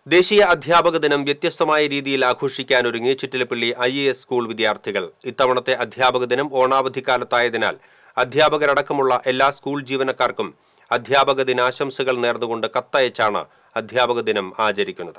ദേശീയ അധ്യാപക ദിനം വ്യത്യസ്തമായ രീതിയിൽ ആഘോഷിക്കാനൊരുങ്ങി Chittilappilly I A S school വിദ്യാർത്ഥികൾ ഇത്തവണത്തെ അധ്യാപക ദിനം ഓണാവധിക്കാലത്തായതിനാൽ അധ്യാപകരടക്കമുള്ള എല്ലാ സ്കൂൾ ജീവനക്കാർക്കും അധ്യാപക ദിനാശംസകൾ നേർന്നുകൊണ്ട് കത്തയച്ചാണ് അധ്യാപക ദിനം ആചരിക്കുന്നത്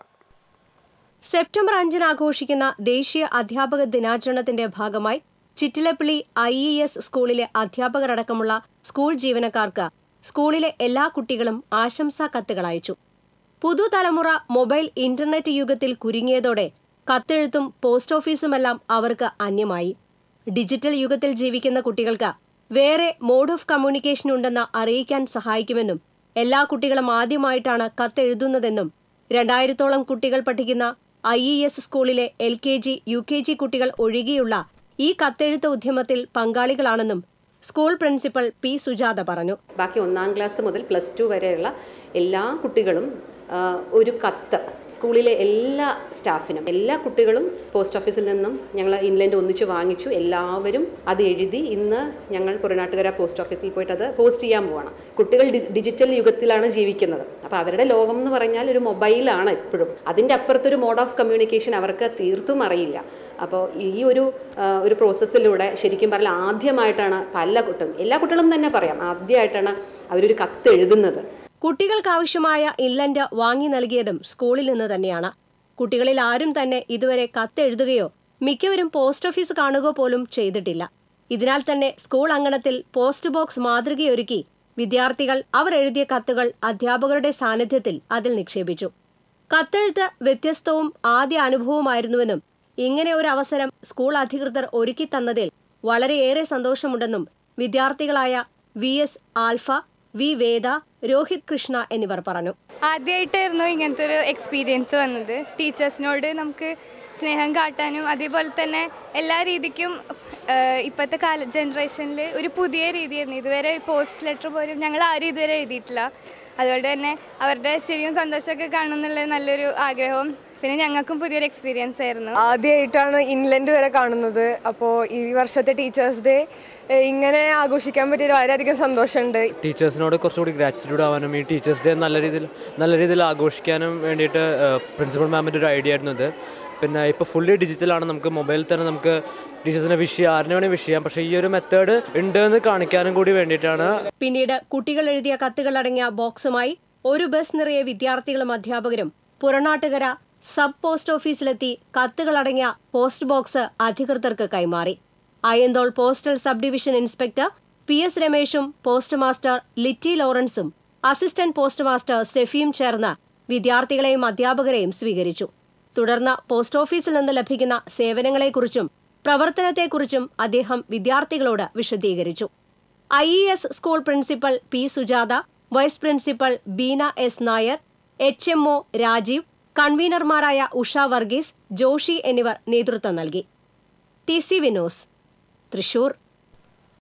സെപ്റ്റംബർ അഞ്ചിന് ആഘോഷിക്കുന്ന ദേശീയ അധ്യാപക ദിനാചരണത്തിന്റെ ഭാഗമായി ചിറ്റിലപ്പള്ളി ഐ ഇ എസ് സ്കൂളിലെ അധ്യാപകരടക്കമുള്ള സ്കൂൾ ജീവനക്കാർക്ക് സ്കൂളിലെ എല്ലാ കുട്ടികളും ആശംസാ കത്തുകൾ അയച്ചു പുതുതലമുറ മൊബൈൽ ഇന്റർനെറ്റ് യുഗത്തിൽ കുരുങ്ങിയതോടെ കത്തെഴുത്തും പോസ്റ്റ് ഓഫീസുമെല്ലാം അവർക്ക് അന്യമായി ഡിജിറ്റൽ യുഗത്തിൽ ജീവിക്കുന്ന കുട്ടികൾക്ക് വേറെ മോഡ് ഓഫ് കമ്മ്യൂണിക്കേഷൻ ഉണ്ടെന്ന് അറിയിക്കാൻ സഹായിക്കുമെന്നും എല്ലാ കുട്ടികളും ആദ്യമായിട്ടാണ് കത്തെഴുതുന്നതെന്നും രണ്ടായിരത്തോളം കുട്ടികൾ പഠിക്കുന്ന ഐ ഇ എസ് സ്കൂളിലെ L K G U K G കുട്ടികൾ ഒഴികെയുള്ള ഈ കത്തെഴുത്ത് ഉദ്യമത്തിൽ പങ്കാളികളാണെന്നും സ്കൂൾ പ്രിൻസിപ്പൽ പി സുജാത പറഞ്ഞു ബാക്കി ഒന്നാം ക്ലാസ് മുതൽ പ്ലസ് ടു വരെയുള്ള എല്ലാ കുട്ടികളും ആ, ഒരു കത്ത് സ്കൂളിലെ എല്ലാ സ്റ്റാഫിനും എല്ലാ കുട്ടികളും പോസ്റ്റ് ഓഫീസിൽ നിന്നും ഞങ്ങൾ ഇൻലൻഡ് ഒന്നിച്ച് വാങ്ങിച്ചു എല്ലാവരും അത് എഴുതി ഇന്ന് ഞങ്ങൾ പുറനാട്ടുകര പോസ്റ്റ് ഓഫീസിൽ പോയിട്ട് അത് പോസ്റ്റ് ചെയ്യാൻ പോവാണ് കുട്ടികൾ ഡി- ഡിജിറ്റൽ യുഗത്തിലാണ് ജീവിക്കുന്നത് അപ്പോൾ അവരുടെ ലോകം എന്ന് പറഞ്ഞാൽ ഒരു മൊബൈലാണ് എപ്പോഴും അതിൻ്റെ അപ്പുറത്തൊരു മോഡ് ഓഫ് കമ്മ്യൂണിക്കേഷൻ അവർക്ക് തീർത്തും അറിയില്ല അപ്പോൾ ഈ ഒരു ആ, ഒരു പ്രോസസ്സിലൂടെ ശരിക്കും പറഞ്ഞാൽ ആദ്യമായിട്ടാണ് പല കുട്ടികളും എല്ലാ കുട്ടികളും തന്നെ പറയാം ആദ്യമായിട്ടാണ് അവരൊരു കത്ത് എഴുതുന്നത് കുട്ടികൾക്കാവശ്യമായ ഇൻലൻഡ് വാങ്ങി നൽകിയതും സ്കൂളിൽ നിന്ന് തന്നെയാണ് കുട്ടികളിൽ ആരും തന്നെ ഇതുവരെ കത്തെഴുതുകയോ മിക്കവരും പോസ്റ്റ് ഓഫീസ് കാണുക പോലും ചെയ്തിട്ടില്ല ഇതിനാൽ തന്നെ സ്കൂൾ അങ്കണത്തിൽ പോസ്റ്റ് ബോക്സ് മാതൃകയൊരുക്കി വിദ്യാർത്ഥികൾ അവർ എഴുതിയ കത്തുകൾ അധ്യാപകരുടെ സാന്നിധ്യത്തിൽ അതിൽ നിക്ഷേപിച്ചു കത്തെഴുത്ത് വ്യത്യസ്തവും ആദ്യ അനുഭവമായിരുന്നുവെന്നും ഇങ്ങനെ ഒരു അവസരം സ്കൂൾ അധികൃതർ ഒരുക്കി തന്നതിൽ വളരെയേറെ സന്തോഷമുണ്ടെന്നും വിദ്യാർത്ഥികളായ V S Alpha V Veda Rohit Krishna എന്നിവർ പറഞ്ഞു ആദ്യമായിട്ടായിരുന്നു ഇങ്ങനത്തെ ഒരു എക്സ്പീരിയൻസ് വന്നത് ടീച്ചേഴ്സിനോട് നമുക്ക് സ്നേഹം കാട്ടാനും അതേപോലെ തന്നെ എല്ലാ രീതിക്കും ആഹ് ഇപ്പോഴത്തെ കാല ജനറേഷനിൽ ഒരു പുതിയ രീതിയായിരുന്നു ഇതുവരെ പോസ്റ്റ് ലെറ്റർ പോലും ഞങ്ങൾ ആരും ഇതുവരെ എഴുതിയിട്ടില്ല അതുകൊണ്ട് തന്നെ അവരുടെ ചിരിയും സന്തോഷമൊക്കെ കാണുന്നുള്ള നല്ലൊരു ആഗ്രഹവും പിന്നെ ഞങ്ങൾക്കും പുതിയൊരു എക്സ്പീരിയൻസ് ആയിരുന്നു ആദ്യമായിട്ടാണ് ഇൻലൻഡ് വരെ കാണുന്നത് അപ്പോൾ ഈ വർഷത്തെ ടീച്ചേഴ്സ് ഡേ ഇങ്ങനെ ആഘോഷിക്കാൻ പറ്റിയത് വളരെയധികം സന്തോഷമുണ്ട് ടീച്ചേഴ്സിനോട് കുറച്ചുകൂടി ഗ്രാറ്റിറ്റ്യൂഡ് ആവാനും ഈ ടീച്ചേഴ്സ് ഡേ നല്ല രീതിയിൽ നല്ല രീതിയിൽ ആഘോഷിക്കാനും വേണ്ടിയിട്ട് പ്രിൻസിപ്പൽ മാമിൻ്റെ ഒരു ഐഡിയ ആയിരുന്നു ഇത് പിന്നെ ഇപ്പോൾ ഫുള്ളി ഡിജിറ്റലാണ് നമുക്ക് മൊബൈലിൽ തന്നെ നമുക്ക് ടീച്ചേഴ്സിനെ വിഷ് ചെയ്യാം ആരിനെ വേണേൽ വിഷ് ചെയ്യാം പക്ഷേ ഈ ഒരു മെത്തേഡ് ഉണ്ട് എന്ന് കാണിക്കാനും കൂടി വേണ്ടിയിട്ടാണ് പിന്നീട് കുട്ടികൾ എഴുതിയ കത്തുകളടങ്ങിയ ബോക്സുമായി ഒരു ബസ് നിറയെ വിദ്യാർത്ഥികളും അധ്യാപകരും പുറനാട്ടുകര സബ് പോസ്റ്റ് ഓഫീസിലെത്തി കത്തുകളടങ്ങിയ പോസ്റ്റ് ബോക്സ് അധികൃതർക്ക് കൈമാറി Ayyanthole postal sub division inspector P S രമേശും പോസ്റ്റ് മാസ്റ്റർ ലിറ്റി ലോറൻസും അസിസ്റ്റന്റ് പോസ്റ്റ് മാസ്റ്റർ സ്റ്റെഫിയും ചേർന്ന് വിദ്യാർത്ഥികളെയും അധ്യാപകരെയും സ്വീകരിച്ചു തുടർന്ന് പോസ്റ്റ് ഓഫീസിൽ നിന്ന് ലഭിക്കുന്ന സേവനങ്ങളെക്കുറിച്ചും പ്രവർത്തനത്തെക്കുറിച്ചും അദ്ദേഹം വിദ്യാർത്ഥികളോട് വിശദീകരിച്ചു I E S school principal P Sujatha vice principal Beena S Nair H M O Rajeev കൺവീനർമാരായ ഉഷ വർഗീസ് ജോഷി എന്നിവർ നേതൃത്വം നൽകി ടി സി വിനോസ് തൃശൂർ